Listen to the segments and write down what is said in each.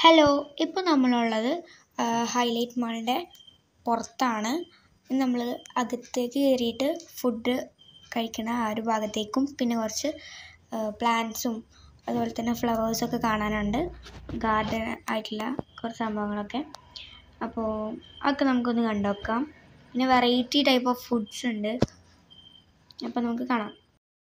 hello ഇപ്പോൾ നമ്മളുള്ളത് highlight മാളിൻ്റെ പുറത്താണ് നമ്മൾ അകത്തേക്ക് കയറിയിട്ട് ഫുഡ് കഴിക്കണ ആ ഒരു ഭാഗത്തേക്കും പിന്നെ കുറച്ച് പ്ലാന്റ്സും അതുപോലെ തന്നെ ഫ്ലവേഴ്സൊക്കെ കാണാനുണ്ട് ഗാർഡൻ ആയിട്ടുള്ള കുറച്ച് സംഭവങ്ങളൊക്കെ അപ്പോൾ അതൊക്കെ നമുക്കൊന്ന് കണ്ടു നോക്കാം പിന്നെ വെറൈറ്റി ടൈപ്പ് ഓഫ് ഫുഡ്സ് ഉണ്ട് അപ്പോൾ നമുക്ക് കാണാം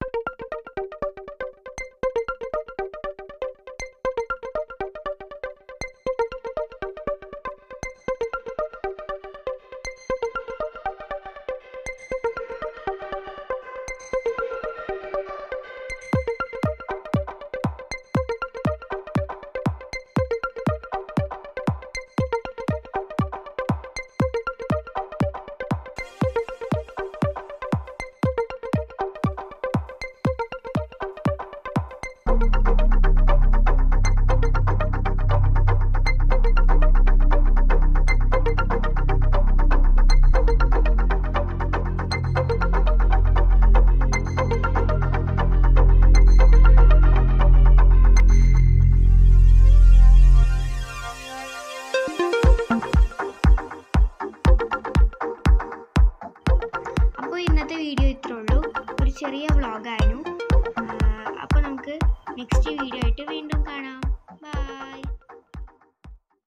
അപ്പോൾ ഇന്നത്തെ വീഡിയോ ഇത്രേ ഉള്ളൂ ഒരു ചെറിയ വ്ളോഗായിരുന്നു അപ്പോൾ നമുക്ക് നെക്സ്റ്റ് വീഡിയോ ആയിട്ട് വീണ്ടും കാണാം